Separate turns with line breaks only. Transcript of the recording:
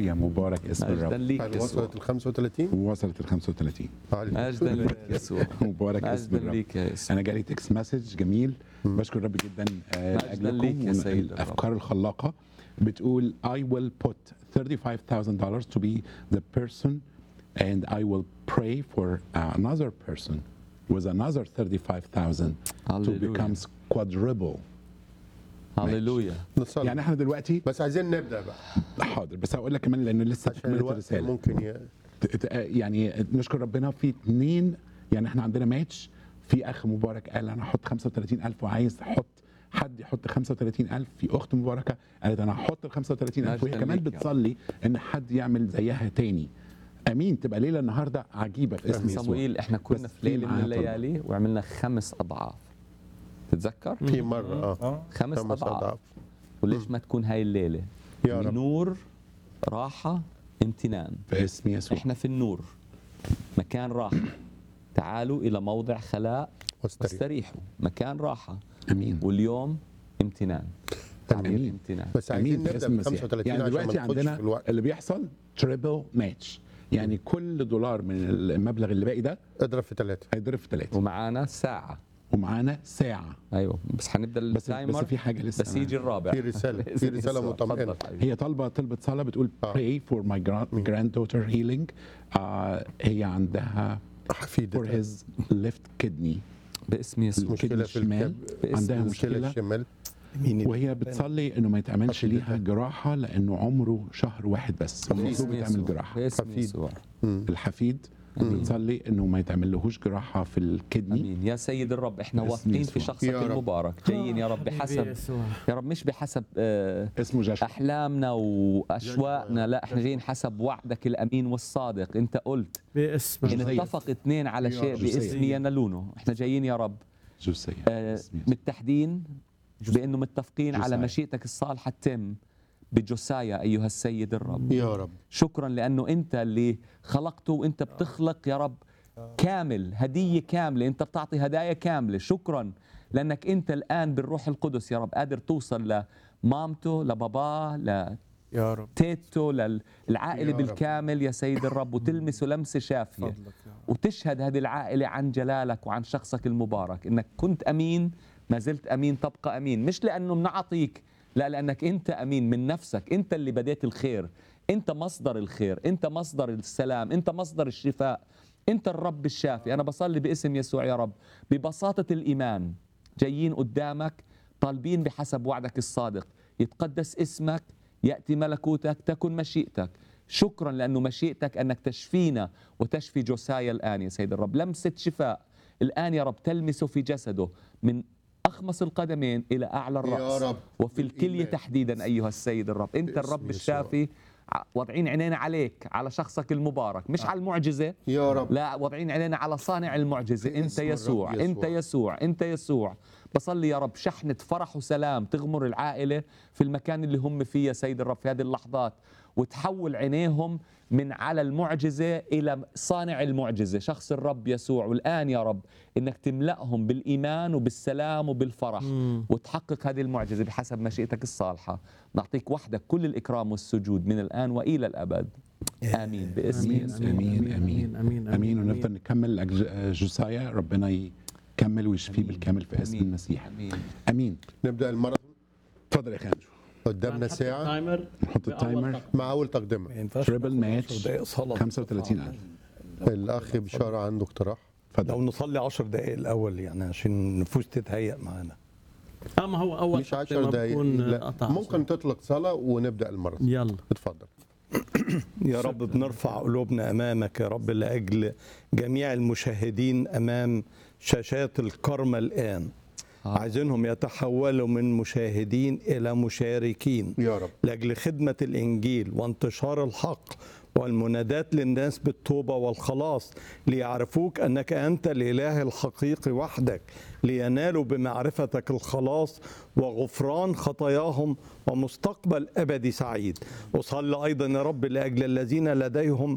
هللويا مبارك اسم
مجدا
الرب
ليك
هل
يسوع
وصلت ال 35
وصلت ال 35
مجدا ليك يسوع
مبارك اسم
مجدا
الرب
ليك يا يسوع
انا جالي تكست مسج جميل بشكر الرب جدا آه،
مجداً ليك
لاجلكم
يا سيد الرب.
الافكار الخلاقه بتقول I will put $35,000 to be the person and I will pray for another person with another 35,000 to
هللويا.
become quadruple
هللويا
نصلي
يعني احنا دلوقتي
بس عايزين نبدا بقى
حاضر بس هقول لك كمان لانه لسه
عشان
تكمله
الوقت
الرساله
ممكن ي...
ت- ت- يعني نشكر ربنا في اتنين يعني احنا عندنا ماتش في اخ مبارك قال انا هحط 35000 وعايز احط حد يحط 35000 في اخت مباركه قالت انا هحط ال 35000 وهي
مجداً
كمان
ليك يا رب.
بتصلي ان حد يعمل زيها تاني امين تبقى ليله النهارده عجيبه في اسم يسوع
صموئيل احنا كنا
بس
في
في
ليله من
معانا طلبة.
الليالي وعملنا خمس اضعاف تتذكر؟
في مره اه
خمس
خمس
اضعاف
اضعاف
وليش ما تكون هاي الليله؟
يا رب
نور راحه امتنان
في اسم يسوع
احنا في النور مكان راحه تعالوا الى موضع خلاء
واستريح
واستريحوا مكان راحه
امين
واليوم امتنان تعبير
امين
امتنان
بس عايزين
امين في
نبدا
اسم
ب
المسيح
35
يعني
عشان
دلوقتي
ما ناخدش
عندنا
في الوقت
اللي بيحصل تريبل ماتش يعني كل دولار من المبلغ اللي باقي ده
اضرب في ثلاثه
هيضرب في ثلاثه
ومعانا ساعه
ومعانا ساعه
ايوه بس حنبدا
بس بس
التايمر
في حاجه لسه
بس
أنا-
يجي الرابع
في رسالة- في
بإذن
رسالة
يسوع.
مطمئنة.
تفضل حبيبي.
هي طالبه طلبه صلاه بتقول
آه.
pray for my grand- granddaughter healing آه هي عندها for
حفيدة
his left kidney
باسم يسوع
مشكلة
الكدني
في
الشمال
الكب-
عندها
المشكله
مشكله
الشمال
وهي بتصلي انه ما يتعملش
حفيدة.
ليها جراحه لانه عمره شهر واحد بس المفروض
باسم
يتعمل
يسوع.
جراحه
باسم
حفيد.
يسوع
الحفيد بتصلي انه ما يتعملهوش جراحه في الكدني
امين يا سيد الرب احنا
باسم
واثقين في
يسوع.
شخصك
يا رب.
المبارك جايين يا رب بحسب يا رب مش بحسب آه،
اسمه جاشوا
احلامنا واشواقنا لا احنا جايين حسب وعدك الامين والصادق انت قلت
باسم
ان
جزية.
اتفق اثنين على
يا
شيء
رب.
باسمي
جزية.
ينالونه احنا جايين يا رب
جوسية
آه،
باسم يسوع.
متحدين بانه متفقين على
جوسايا.
مشيئتك الصالحه تتم بجوسايا ايها السيد الرب
يا رب
شكرا لانه انت اللي خلقته وانت بتخلق يا رب كامل هديه كامله انت بتعطي هدايا كامله شكرا لانك انت الان بالروح القدس يا رب قادر توصل لمامته لباباه
يا رب
لتيتو للعائله
يا رب.
بالكامل يا سيد الرب وتلمسه لمسه شافيه
فضلك يا رب
وتشهد هذه العائله عن جلالك وعن شخصك المبارك انك كنت امين ما زلت امين تبقى امين مش لانه بنعطيك لا لانك انت امين من نفسك انت اللي بديت الخير انت مصدر الخير انت مصدر السلام انت مصدر الشفاء انت الرب الشافي انا بصلي باسم يسوع يا رب ببساطه الايمان جايين قدامك طالبين بحسب وعدك الصادق يتقدس اسمك ياتي ملكوتك تكن مشيئتك شكرا لانه مشيئتك انك تشفينا وتشفي جوسايا الان يا سيد الرب لمسه شفاء الان يا رب تلمسه في جسده من اخمص القدمين الى اعلى الراس
رب.
وفي الكليه
بالإيمان.
تحديدا ايها السيد الرب انت
باسم
الرب
يسوع.
الشافي ع- واضعين عينينا عليك على شخصك المبارك مش على المعجزه
يا رب
لا واضعين عينينا على صانع المعجزه انت
باسم الرب
يسوع
يسوع.
انت يسوع انت يسوع بصلي يا رب شحنه فرح وسلام تغمر العائله في المكان اللي هم فيه يا سيد الرب في هذه اللحظات وتحول عينيهم من على المعجزه الى صانع المعجزه شخص الرب يسوع والان يا رب انك تملاهم بالايمان وبالسلام وبالفرح وتحقق هذه المعجزه بحسب مشيئتك الصالحه نعطيك وحدك كل الاكرام والسجود من الان والى الابد امين باسم
امين
يسوع
امين امين
امين امين
امين ونفضل نكمل لاجل جوسايا ربنا يكمل ويشفيه بالكامل في اسم
آمين.
المسيح
امين
امين
نبدا الماراثون
اتفضل يا خانجو
قدامنا
نحط
ساعه
التايمر
نحط التايمر
مع اول تقدمه
ما ينفعش
تريبل
ناخد
ماتش
10 دقائق صلاة
35000
الاخ بشاره عنده اقتراح
لو
اتفضل
نصلي 10 دقائق الاول يعني عشان النفوس تتهيأ معانا
اما هو اول
مش 10
تقديم
دقائق
بكون
لا
قطع
ممكن تطلق صلاه ونبدا الماراثون
يلا
اتفضل
يا رب بنرفع قلوبنا امامك يا رب لاجل جميع المشاهدين امام شاشات الكرمة الان عايزينهم يتحولوا من مشاهدين الى مشاركين
يا رب
لاجل خدمه الانجيل وانتشار الحق والمنادات للناس بالتوبه والخلاص ليعرفوك انك انت الاله الحقيقي وحدك لينالوا بمعرفتك الخلاص وغفران خطاياهم ومستقبل ابدي سعيد اصلي ايضا يا رب لاجل الذين لديهم